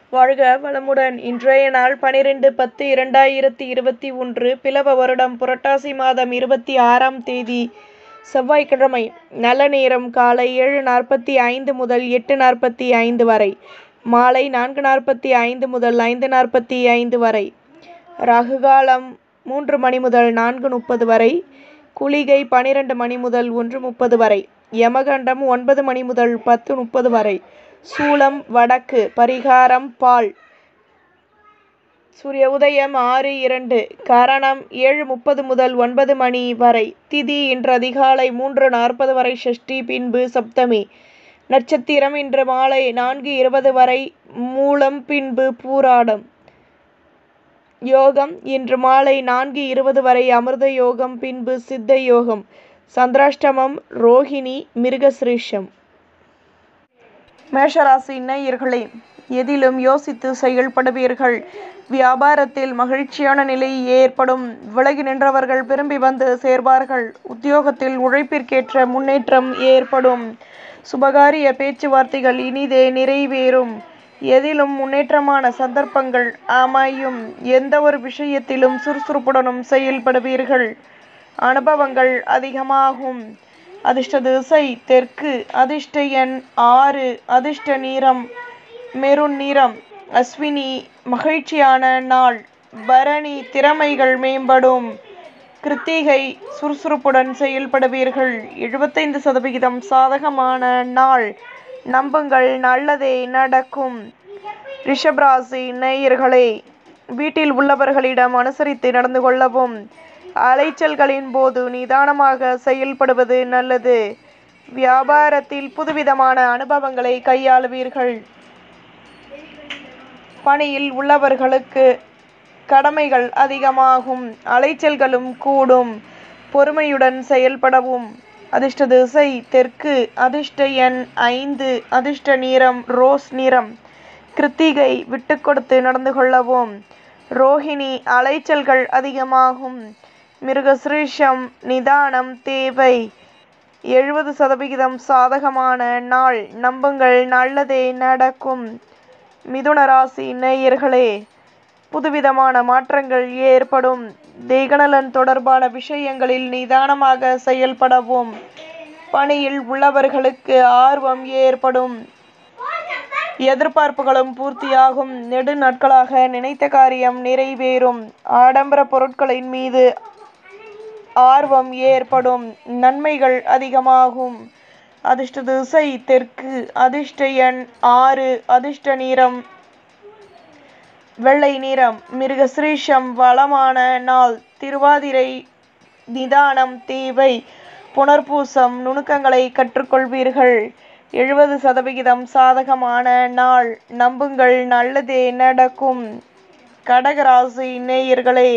வாழ்க வளமுடன் இன்றைய நாள் பனிரெண்டு பத்து இரண்டாயிரத்தி இருபத்தி ஒன்று பிலவ வருடம் புரட்டாசி மாதம் இருபத்தி ஆறாம் தேதி செவ்வாய்க்கிழமை நல்ல நேரம் காலை ஏழு நாற்பத்தி ஐந்து முதல் எட்டு நாற்பத்தி ஐந்து வரை மாலை நான்கு நாற்பத்தி ஐந்து முதல் ஐந்து நாற்பத்தி ஐந்து வரை ராகுகாலம் மூன்று மணி முதல் நான்கு முப்பது வரை குளிகை பனிரெண்டு மணி முதல் ஒன்று முப்பது வரை யமகண்டம் ஒன்பது மணி முதல் பத்து முப்பது வரை சூலம் வடக்கு பரிகாரம் பால் சூரிய உதயம் ஆறு இரண்டு கரணம் ஏழு முப்பது முதல் ஒன்பது மணி வரை திதி இன்று அதிகாலை மூன்று நாற்பது வரை ஷஷ்டி பின்பு சப்தமி நட்சத்திரம் இன்று மாலை நான்கு இருபது வரை மூலம் பின்பு பூராடம் யோகம் இன்று மாலை நான்கு இருபது வரை அமிர்த யோகம் பின்பு சித்த யோகம் சந்திராஷ்டமம் ரோஹிணி மிருகசிரீஷம் மேஷராசி நேயர்களே எதிலும் யோசித்து செயல்படுவீர்கள் வியாபாரத்தில் மகிழ்ச்சியான நிலை ஏற்படும் விலகி நின்றவர்கள் திரும்பி வந்து சேர்வார்கள் உத்தியோகத்தில் உழைப்பிற்கேற்ற முன்னேற்றம் ஏற்படும் சுபகாரிய பேச்சுவார்த்தைகள் இனிதே நிறைவேறும் எதிலும் முன்னேற்றமான சந்தர்ப்பங்கள் அமையும் எந்த ஒரு விஷயத்திலும் சுறுசுறுப்புடனும் செயல்படுவீர்கள் அனுபவங்கள் அதிகமாகும் அதிர்ஷ்ட திசை தெற்கு அதிர்ஷ்ட எண் ஆறு அதிர்ஷ்ட நிறம் மெருண் நிறம் அஸ்வினி மகிழ்ச்சியான நாள் பரணி திறமைகள் மேம்படும் கிருத்திகை சுறுசுறுப்புடன் செயல்படுவீர்கள் எழுபத்தைந்து சதவிகிதம் சாதகமான நாள் நம்புங்கள் நல்லதே நடக்கும் ரிஷபராசி நேயர்களே வீட்டில் உள்ளவர்களிடம் அனுசரித்து நடந்து கொள்ளவும் அலைச்சல்களின் போது நிதானமாக செயல்படுவது நல்லது வியாபாரத்தில் புதுவிதமான அனுபவங்களை கையாளுவீர்கள் பணியில் உள்ளவர்களுக்கு கடமைகள் அதிகமாகும் அலைச்சல்களும் கூடும் பொறுமையுடன் செயல்படவும் அதிர்ஷ்ட திசை தெற்கு அதிர்ஷ்ட எண் ஐந்து அதிர்ஷ்ட நிறம் ரோஸ் நிறம் கிருத்திகை விட்டு கொடுத்து நடந்து கொள்ளவும் ரோஹிணி அலைச்சல்கள் அதிகமாகும் மிருகசிரீஷம் நிதானம் தேவை எழுபது சதவிகிதம் சாதகமான நாள் நம்புங்கள் நல்லதே நடக்கும் மிதுன ராசி நேயர்களே புதுவிதமான மாற்றங்கள் ஏற்படும் தேகநலன் தொடர்பான விஷயங்களில் நிதானமாக செயல்படவும் பணியில் உள்ளவர்களுக்கு ஆர்வம் ஏற்படும் எதிர்பார்ப்புகளும் பூர்த்தியாகும் நெடு நாட்களாக நினைத்த காரியம் நிறைவேறும் ஆடம்பர பொருட்களின் மீது ஆர்வம் ஏற்படும் நன்மைகள் அதிகமாகும் அதிர்ஷ்ட திசை தெற்கு அதிர்ஷ்ட எண் ஆறு அதிர்ஷ்ட நிறம் வெள்ளை நிறம் மிருகசிரீஷம் வளமான நாள் திருவாதிரை நிதானம் தேவை புனர்பூசம் நுணுக்கங்களை கற்றுக்கொள்வீர்கள் எழுபது சதவிகிதம் சாதகமான நாள் நம்புங்கள் நல்லதே நடக்கும் கடகராசி நேயர்களே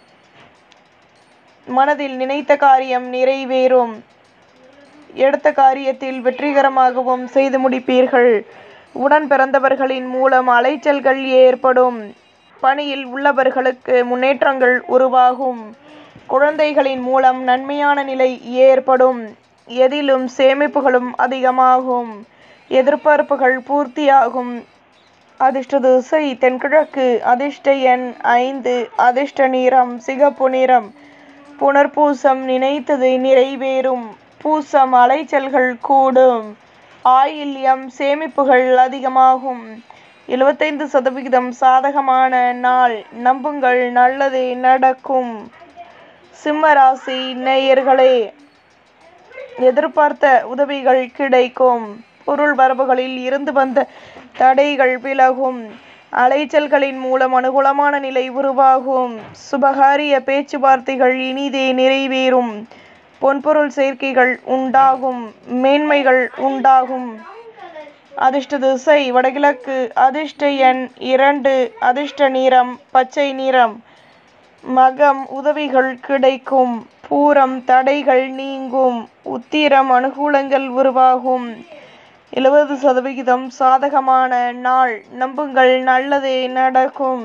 மனதில் நினைத்த காரியம் நிறைவேறும் எடுத்த காரியத்தில் வெற்றிகரமாகவும் செய்து முடிப்பீர்கள் உடன் பிறந்தவர்களின் மூலம் அலைச்சல்கள் ஏற்படும் பணியில் உள்ளவர்களுக்கு முன்னேற்றங்கள் உருவாகும் குழந்தைகளின் மூலம் நன்மையான நிலை ஏற்படும் எதிலும் சேமிப்புகளும் அதிகமாகும் எதிர்பார்ப்புகள் பூர்த்தியாகும் அதிர்ஷ்ட திசை தென்கிழக்கு அதிர்ஷ்ட எண் ஐந்து அதிர்ஷ்ட நிறம் சிகப்பு நிறம் புனர்பூசம் நினைத்தது நிறைவேறும் பூசம் அலைச்சல்கள் கூடும் ஆயில்யம் சேமிப்புகள் அதிகமாகும் எழுபத்தைந்து சதவிகிதம் சாதகமான நாள் நம்புங்கள் நல்லதே நடக்கும் சிம்மராசி நேயர்களே எதிர்பார்த்த உதவிகள் கிடைக்கும் பொருள் வரவுகளில் இருந்து வந்த தடைகள் விலகும் அலைச்சல்களின் மூலம் அனுகூலமான நிலை உருவாகும் சுபகாரிய பேச்சுவார்த்தைகள் இனிதே நிறைவேறும் பொன்பொருள் சேர்க்கைகள் உண்டாகும் மேன்மைகள் உண்டாகும் அதிர்ஷ்ட திசை வடகிழக்கு அதிர்ஷ்ட எண் இரண்டு அதிர்ஷ்ட நிறம் பச்சை நிறம் மகம் உதவிகள் கிடைக்கும் பூரம் தடைகள் நீங்கும் உத்திரம் அனுகூலங்கள் உருவாகும் எழுபது சதவிகிதம் சாதகமான நாள் நம்புங்கள் நல்லதே நடக்கும்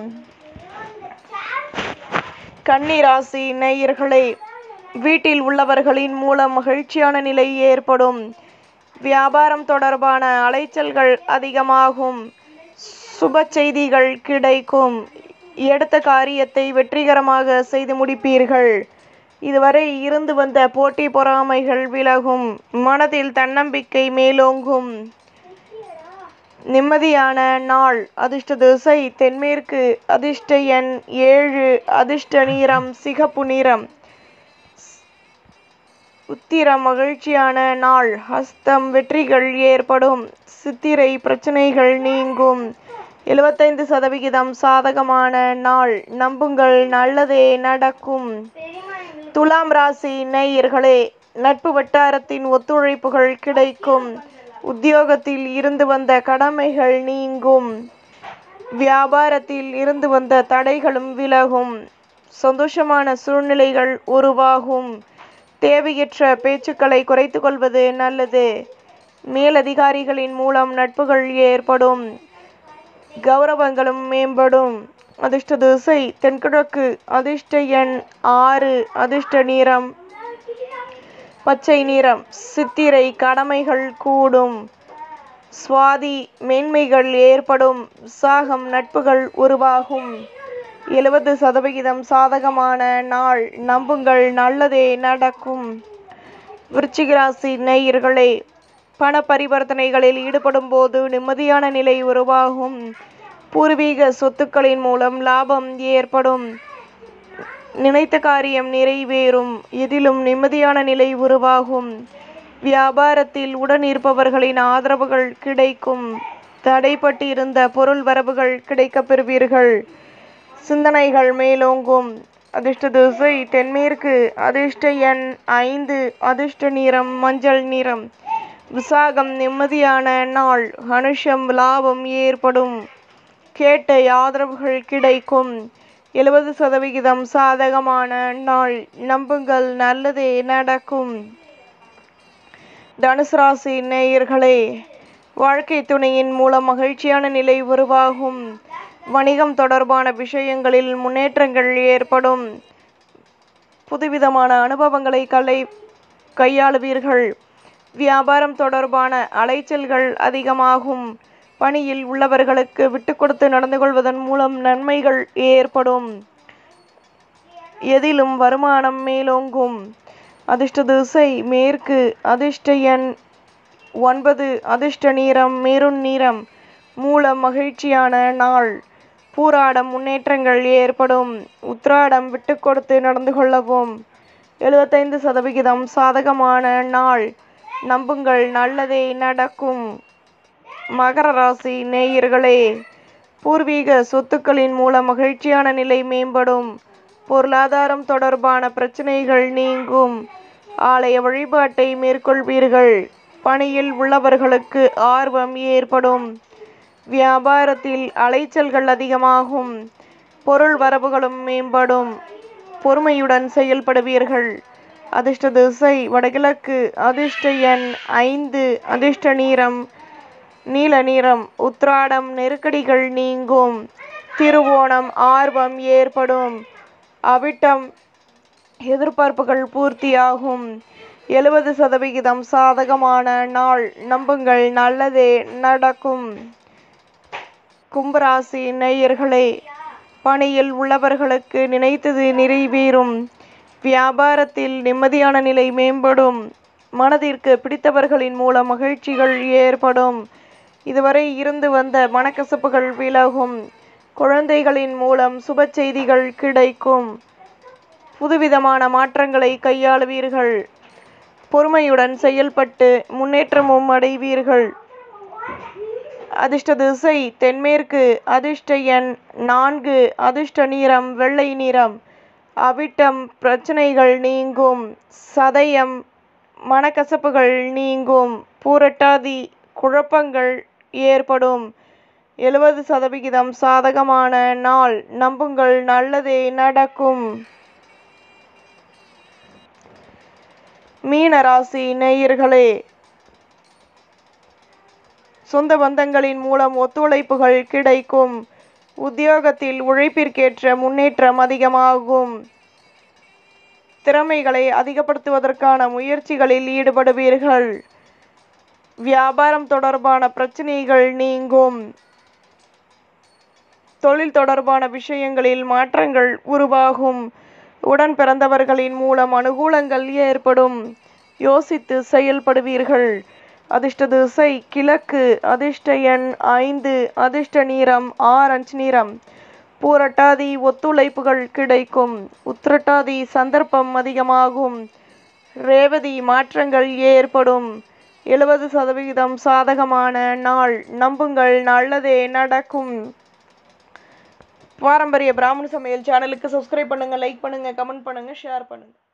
கன்னிராசி நேயர்களே வீட்டில் உள்ளவர்களின் மூலம் மகிழ்ச்சியான நிலை ஏற்படும் வியாபாரம் தொடர்பான அலைச்சல்கள் அதிகமாகும் சுப செய்திகள் கிடைக்கும் எடுத்த காரியத்தை வெற்றிகரமாக செய்து முடிப்பீர்கள் இதுவரை இருந்து வந்த போட்டி பொறாமைகள் விலகும் மனதில் தன்னம்பிக்கை மேலோங்கும் நிம்மதியான நாள் அதிர்ஷ்ட திசை தென்மேற்கு அதிர்ஷ்ட எண் ஏழு அதிர்ஷ்ட நிறம் சிகப்பு நிறம் உத்திரம் மகிழ்ச்சியான நாள் ஹஸ்தம் வெற்றிகள் ஏற்படும் சித்திரை பிரச்சனைகள் நீங்கும் எழுபத்தைந்து சதவிகிதம் சாதகமான நாள் நம்புங்கள் நல்லதே நடக்கும் துலாம் ராசி நேயர்களே நட்பு வட்டாரத்தின் ஒத்துழைப்புகள் கிடைக்கும் உத்தியோகத்தில் இருந்து வந்த கடமைகள் நீங்கும் வியாபாரத்தில் இருந்து வந்த தடைகளும் விலகும் சந்தோஷமான சூழ்நிலைகள் உருவாகும் தேவையற்ற பேச்சுக்களை குறைத்து கொள்வது நல்லது மேலதிகாரிகளின் மூலம் நட்புகள் ஏற்படும் கௌரவங்களும் மேம்படும் அதிர்ஷ்ட திசை தென்கிழக்கு அதிர்ஷ்ட எண் ஆறு அதிர்ஷ்ட நிறம் பச்சை நிறம் சித்திரை கடமைகள் கூடும் சுவாதி மேன்மைகள் ஏற்படும் சாகம் நட்புகள் உருவாகும் எழுபது சதவிகிதம் சாதகமான நாள் நம்புங்கள் நல்லதே நடக்கும் விருச்சிக ராசி நேயர்களே பண பரிவர்த்தனைகளில் ஈடுபடும் போது நிம்மதியான நிலை உருவாகும் பூர்வீக சொத்துக்களின் மூலம் லாபம் ஏற்படும் நினைத்த காரியம் நிறைவேறும் எதிலும் நிம்மதியான நிலை உருவாகும் வியாபாரத்தில் உடன் இருப்பவர்களின் ஆதரவுகள் கிடைக்கும் தடைப்பட்டு இருந்த பொருள் வரவுகள் கிடைக்கப் பெறுவீர்கள் சிந்தனைகள் மேலோங்கும் அதிர்ஷ்ட திசை தென்மேற்கு அதிர்ஷ்ட எண் ஐந்து அதிர்ஷ்ட நிறம் மஞ்சள் நிறம் விசாகம் நிம்மதியான நாள் அனுஷம் லாபம் ஏற்படும் கேட்ட ஆதரவுகள் கிடைக்கும் எழுபது சதவிகிதம் சாதகமான நாள் நம்புங்கள் நல்லதே நடக்கும் தனுசு ராசி நேயர்களே வாழ்க்கை துணையின் மூலம் மகிழ்ச்சியான நிலை உருவாகும் வணிகம் தொடர்பான விஷயங்களில் முன்னேற்றங்கள் ஏற்படும் புதுவிதமான அனுபவங்களை கலை கையாளுவீர்கள் வியாபாரம் தொடர்பான அலைச்சல்கள் அதிகமாகும் பணியில் உள்ளவர்களுக்கு விட்டு கொடுத்து நடந்து கொள்வதன் மூலம் நன்மைகள் ஏற்படும் எதிலும் வருமானம் மேலோங்கும் அதிர்ஷ்ட திசை மேற்கு அதிர்ஷ்ட எண் ஒன்பது அதிர்ஷ்ட நிறம் மெருண் நிறம் மூலம் மகிழ்ச்சியான நாள் பூராடம் முன்னேற்றங்கள் ஏற்படும் உத்ராடம் விட்டு கொடுத்து நடந்து கொள்ளவும் எழுபத்தைந்து சதவிகிதம் சாதகமான நாள் நம்புங்கள் நல்லதே நடக்கும் மகர ராசி நேயர்களே பூர்வீக சொத்துக்களின் மூலம் மகிழ்ச்சியான நிலை மேம்படும் பொருளாதாரம் தொடர்பான பிரச்சனைகள் நீங்கும் ஆலய வழிபாட்டை மேற்கொள்வீர்கள் பணியில் உள்ளவர்களுக்கு ஆர்வம் ஏற்படும் வியாபாரத்தில் அலைச்சல்கள் அதிகமாகும் பொருள் வரவுகளும் மேம்படும் பொறுமையுடன் செயல்படுவீர்கள் அதிர்ஷ்ட திசை வடகிழக்கு அதிர்ஷ்ட எண் ஐந்து அதிர்ஷ்ட நிறம் நீல நிறம் உத்ராடம் நெருக்கடிகள் நீங்கும் திருவோணம் ஆர்வம் ஏற்படும் அவிட்டம் எதிர்பார்ப்புகள் பூர்த்தியாகும் எழுபது சதவிகிதம் சாதகமான நாள் நம்புங்கள் நல்லதே நடக்கும் கும்பராசி நேயர்களே பணியில் உள்ளவர்களுக்கு நினைத்தது நிறைவேறும் வியாபாரத்தில் நிம்மதியான நிலை மேம்படும் மனதிற்கு பிடித்தவர்களின் மூலம் மகிழ்ச்சிகள் ஏற்படும் இதுவரை இருந்து வந்த மனக்கசப்புகள் விலகும் குழந்தைகளின் மூலம் சுப செய்திகள் கிடைக்கும் புதுவிதமான மாற்றங்களை கையாளுவீர்கள் பொறுமையுடன் செயல்பட்டு முன்னேற்றமும் அடைவீர்கள் அதிர்ஷ்ட திசை தென்மேற்கு அதிர்ஷ்ட எண் நான்கு அதிர்ஷ்ட நிறம் வெள்ளை நிறம் அவிட்டம் பிரச்சனைகள் நீங்கும் சதயம் மனக்கசப்புகள் நீங்கும் பூரட்டாதி குழப்பங்கள் ஏற்படும் எழுபது சதவிகிதம் சாதகமான நாள் நம்புங்கள் நல்லதே நடக்கும் மீன ராசி நேயர்களே சொந்த பந்தங்களின் மூலம் ஒத்துழைப்புகள் கிடைக்கும் உத்தியோகத்தில் உழைப்பிற்கேற்ற முன்னேற்றம் அதிகமாகும் திறமைகளை அதிகப்படுத்துவதற்கான முயற்சிகளில் ஈடுபடுவீர்கள் வியாபாரம் தொடர்பான பிரச்சனைகள் நீங்கும் தொழில் தொடர்பான விஷயங்களில் மாற்றங்கள் உருவாகும் உடன் பிறந்தவர்களின் மூலம் அனுகூலங்கள் ஏற்படும் யோசித்து செயல்படுவீர்கள் அதிர்ஷ்ட திசை கிழக்கு அதிர்ஷ்ட எண் ஐந்து அதிர்ஷ்ட நிறம் ஆரஞ்சு நிறம் பூரட்டாதி ஒத்துழைப்புகள் கிடைக்கும் உத்திரட்டாதி சந்தர்ப்பம் அதிகமாகும் ரேவதி மாற்றங்கள் ஏற்படும் எழுபது சதவிகிதம் சாதகமான நாள் நம்புங்கள் நல்லதே நடக்கும் பாரம்பரிய பிராமண சமையல் சேனலுக்கு சப்ஸ்கிரைப் பண்ணுங்க லைக் பண்ணுங்க கமெண்ட் பண்ணுங்க ஷேர் பண்ணுங்க